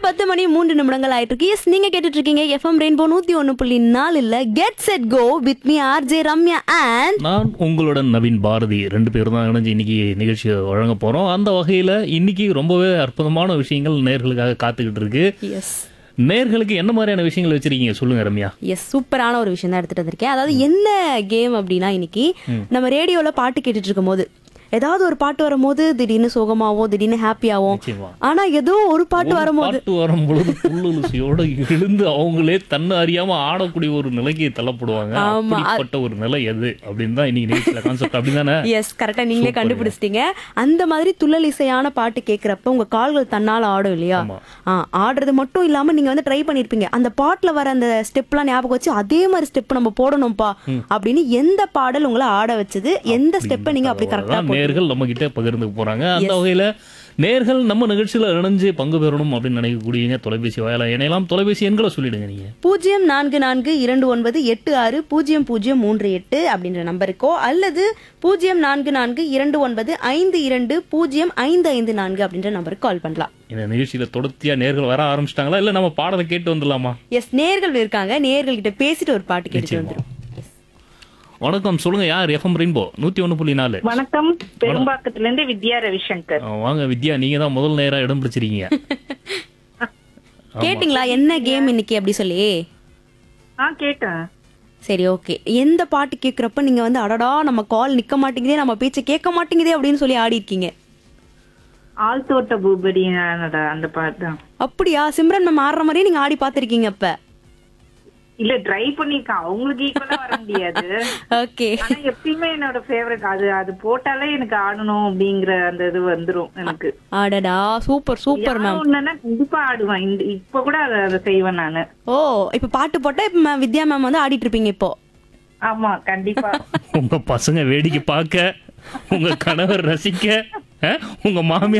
பத்து மணி மூன்று நிமிடங்கள் ஆயிட்டு இருக்கு எஸ் நீங்க கேட்டுட்டு இருக்கீங்க எஃப்எம் ரெயின்போ நூத்தி ஒன்னு புள்ளி நாலுல get set go with me RJ Ramya and நான் உங்களுடன் நவீன் பாரதி ரெண்டு பேரும் தான் இணைஞ்சு இன்னைக்கு நிகழ்ச்சியை வழங்க போறோம் அந்த வகையில இன்னைக்கு ரொம்பவே அற்புதமான விஷயங்கள் நேர்களுக்காக காத்துக்கிட்டு இருக்கு எஸ் நேர்களுக்கு என்ன மாதிரியான விஷயங்கள் வச்சிருக்கீங்க சொல்லுங்க ரம்யா எஸ் சூப்பரான ஒரு விஷயம் தான் எடுத்துட்டு வந்திருக்கேன் அதாவது என்ன கேம் அப்படின்னா இன்னைக்கு நம்ம ரேடியோல பாட்டு கேட்டுட்டு இருக்கும் போது ஏதாவது ஒரு பாட்டு வரும்போது திடீர்னு சோகமாவோ திடீர்னு ஹாப்பியாவோ நிச்சயமா ஆனா ஏதோ ஒரு பாட்டு ஒரு வரும்போது பாட்டு வரும் பொழுது புல்லுசியோட எழுந்து அவங்களே தன்னை அறியாம ஆடக்கூடிய ஒரு நிலைக்கு தள்ளப்படுவாங்க ஆமா. அப்படிப்பட்ட ஒரு நிலை எது அப்படின்னு தான் இன்னைக்கு நிகழ்ச்சியில கான்செப்ட் அப்படிதானே எஸ் கரெக்டா நீங்களே கண்டுபிடிச்சிட்டீங்க அந்த மாதிரி துள்ளல் இசையான பாட்டு கேக்குறப்ப உங்க கால்கள் தன்னால ஆடும் இல்லையா ஆமா. ஆ, ஆடுறது மட்டும் இல்லாம நீங்க வந்து ட்ரை பண்ணிருப்பீங்க அந்த பாட்டுல வர அந்த ஸ்டெப்லாம் ஞாபகம் வச்சு அதே மாதிரி ஸ்டெப் நம்ம போடணும்ப்பா அப்படின்னு எந்த பாடல் உங்களை ஆட வச்சது எந்த ஸ்டெப்பை நீங்க அப்படி கரெக்டா அதான் நேர்கள் நம்ம கிட்ட பகிர்ந்துக்க போறாங்க அந்த வகையில நேர்கள் நம்ம நிகழ்ச்சியில இணைஞ்சு பங்கு பெறணும் அப்படின்னு நினைக்கக்கூடியவங்க தொலைபேசி வாயிலா இணையலாம் தொலைபேசி எண்களை சொல்லிடுங்க நீங்க பூஜ்ஜியம் நான்கு நான்கு இரண்டு ஒன்பது எட்டு ஆறு பூஜ்ஜியம் பூஜ்ஜியம் மூன்று எட்டு அப்படின்ற நம்பருக்கோ அல்லது பூஜ்ஜியம் நான்கு நான்கு இரண்டு ஒன்பது ஐந்து இரண்டு பூஜ்ஜியம் ஐந்து ஐந்து நான்கு அப்படின்ற நம்பருக்கு கால் பண்ணலாம் இந்த நிகழ்ச்சியில தொடர்ச்சியா நேர்கள் வர ஆரம்பிச்சிட்டாங்களா இல்ல நம்ம பாடலை கேட்டு வந்துடலாமா எஸ் நேர்கள் இருக்காங்க நேர்கள் கிட்ட பேசிட்டு ஒரு பாட்டு கேட்டுட்டு நிச்சயமா. வந்துரும் வணக்கம் சொல்லுங்க யார் எஃப்எம் ரெயின்போ நூத்தி ஒண்ணு புள்ளி நாலு வணக்கம் பெரும்பாக்கத்துல இருந்து வித்யா ரவிசங்கர் ஆ, வாங்க வித்யா நீங்க தான் முதல் நேரா இடம் பிடிச்சிருக்கீங்க கேட்டிங்களா என்ன கேம் இன்னைக்கு அப்படி சொல்லி ஆ கேட்டேன் சரி ஓகே எந்த பாட்டு கேக்குறப்ப நீங்க வந்து அடடா நம்ம கால் நிக்க மாட்டேங்குதே நம்ம பேச்ச கேட்க மாட்டேங்குதே அப்படின்னு சொல்லி ஆடி இருக்கீங்க ஆழ்த்தோட்ட பூபதி அந்த பாட்டு தான் அப்படியா சிம்ரன் மேம் ஆடுற மாதிரியே நீங்க ஆடி பாத்திருக்கீங்க அப்ப இல்ல ட்ரை பண்ணிருக்கேன் அவங்களுக்கு ஈக்குவலா வர முடியாது ஓகே ஆனா எப்பயுமே என்னோட ஃபேவரட் அது அது போட்டாலே எனக்கு ஆடணும் அப்படிங்கிற அந்த இது வந்துரும் எனக்கு அடடா சூப்பர் சூப்பர் மேம் ஒண்ணுன்னா கண்டிப்பா ஆடுவேன் இந்த இப்ப கூட அதை அதை செய்வேன் நானு ஓ இப்ப பாட்டு போட்டா இப்ப ம- வித்யா மேம் வந்து ஆடிட்டு இருப்பீங்க இப்போ ஆமா கண்டிப்பா உங்க பசங்க வேடிக்கை பார்க்க உங்க கணவர் ரசிக்க ஆ, உங்க மாமியார்